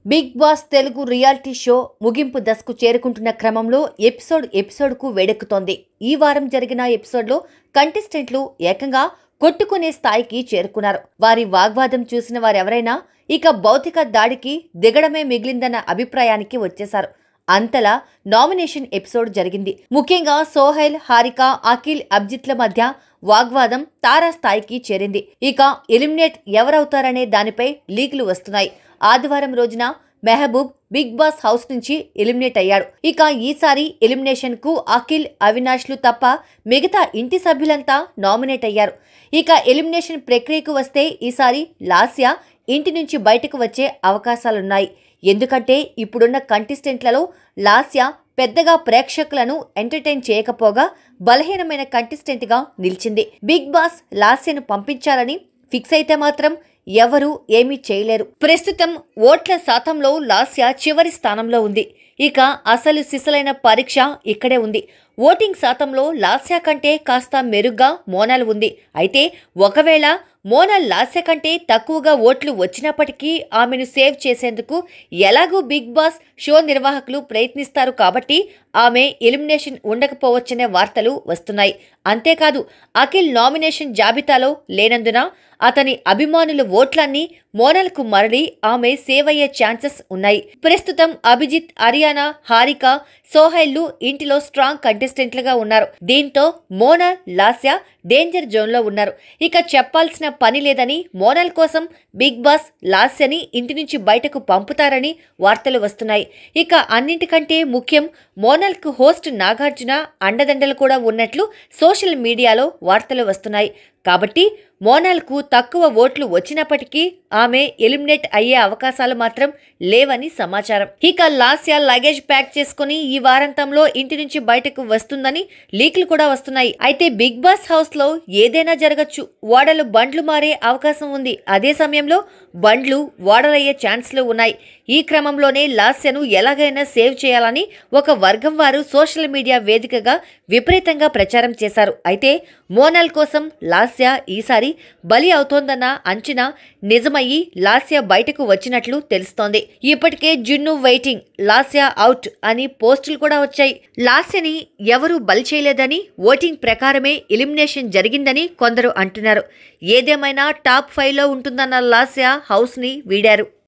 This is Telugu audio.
big boss Telugu reality show ముగింపు దశకు చేరుకుంటున్న క్రమంలో ఎపిసోడ్ ఎపిసోడ్కు వేడెక్కుతోంది ఈ వారం జరిగిన ఎపిసోడ్లో కంటెస్టెంట్లు ఏకంగా కొట్టుకునే స్థాయికి చేరుకున్నారు వారి వాగ్వాదం చూసిన వారెవరైనా ఇక భౌతిక దాడికి దిగడమే మిగిలిందన్న అభిప్రాయానికి వచ్చేశారు అంతలా నామినేషన్ ఎపిసోడ్ జరిగింది ముఖ్యంగా సోహెల్ హారిక అఖిల్ అబ్జిత్ల మధ్య వాగ్వాదం తారా స్థాయికి చేరింది ఇక ఎలిమినేట్ ఎవరవుతారనే దానిపై లీకులు వస్తున్నాయి ఆదివారం రోజున మెహబూబ్ బిగ్ బాస్ హౌస్ నుంచి ఎలిమినేట్ అయ్యాడు ఇక ఈసారి ఎలిమినేషన్ కు అఖిల్ అవినాష్లు తప్ప మిగతా ఇంటి సభ్యులంతా నామినేట్ అయ్యారు ఇక ఎలిమినేషన్ ప్రక్రియకు వస్తే ఈసారి లాస్య ఇంటి నుంచి బయటకు వచ్చే అవకాశాలున్నాయి ఎందుకంటే ఇప్పుడున్న కంటెస్టెంట్లలో లాస్య పెద్దగా ప్రేక్షకులను ఎంటర్టైన్ చేయకపోగా బలహీనమైన కంటెస్టెంట్గా నిలిచింది బిగ్ బాస్ లాస్యను పంపించాలని ఫిక్స్ అయితే మాత్రం ఎవరూ ఏమీ చేయలేరు ప్రస్తుతం ఓట్ల శాతంలో లాస్య చివరి స్థానంలో ఉంది ఇక అసలు సిసలైన పరీక్ష ఇక్కడే ఉంది ఓటింగ్ శాతంలో లాస్య కంటే కాస్త మెరుగ్గా మోనాల్ ఉంది అయితే ఒకవేళ మోనాల్ లాస్య కంటే తక్కువగా ఓట్లు వచ్చినప్పటికీ ఆమెను సేవ్ చేసేందుకు ఎలాగూ బిగ్ బాస్ షో నిర్వాహకులు ప్రయత్నిస్తారు కాబట్టి ఆమె ఎలిమినేషన్ ఉండకపోవచ్చనే వార్తలు వస్తున్నాయి అంతేకాదు అఖిల్ నామినేషన్ జాబితాలో లేనందున అతని అభిమానుల ఓట్లన్నీ మోనల్కు మరలి ఆమె సేవ్ అయ్యే ఛాన్సెస్ ఉన్నాయి ప్రస్తుతం అభిజిత్ అరియానా హారిక సోహైల్లు ఇంటిలో స్ట్రాంగ్ కంటెస్టెంట్లుగా ఉన్నారు దీంతో మోనాల్ లాస్య డేంజర్ జోన్లో ఉన్నారు ఇక చెప్పాల్సిన పని లేదని మోనాల్ కోసం బిగ్ బాస్ లాస్యని ఇంటి నుంచి బయటకు పంపుతారని వార్తలు వస్తున్నాయి ఇక అన్నింటికంటే ముఖ్యం మోనాల్కు హోస్ట్ నాగార్జున అండదండలు కూడా ఉన్నట్లు సోషల్ మీడియాలో వార్తలు వస్తున్నాయి కాబట్టి మోనాల్కు తక్కువ ఓట్లు వచ్చినప్పటికీ ఆమె ఎలిమినేట్ అయ్యే అవకాశాలు మాత్రం లేవని సమాచారం ఇక లాస్య లగేజ్ ప్యాక్ చేసుకుని ఈ వారాంతంలో ఇంటి నుంచి బయటకు వస్తుందని లీకులు కూడా వస్తున్నాయి అయితే బిగ్ బాస్ హౌస్ లో ఏదైనా జరగచ్చు ఓడలు బండ్లు మారే అవకాశం ఉంది అదే సమయంలో బండ్లు ఓడలయ్యే ఛాన్స్లు ఉన్నాయి ఈ క్రమంలోనే లాస్యను ఎలాగైనా సేవ్ చేయాలని ఒక వర్గం వారు సోషల్ మీడియా వేదికగా విపరీతంగా ప్రచారం చేశారు అయితే మోనాల్ కోసం లాస్య ఈసారి బలి అవుతోందన్న అంచనా నిజమయ్యి లాస్య బయటకు వచ్చినట్లు తెలుస్తోంది ఇప్పటికే జున్ను వెయిటింగ్ లాస్య అవుట్ అని పోస్టులు కూడా వచ్చాయి లాస్యని ఎవరూ బలి చేయలేదని ఓటింగ్ ప్రకారమే ఎలిమినేషన్ జరిగిందని కొందరు అంటున్నారు ఏదేమైనా టాప్ ఫైవ్లో ఉంటుందన్న లాస్య హౌస్ని వీడారు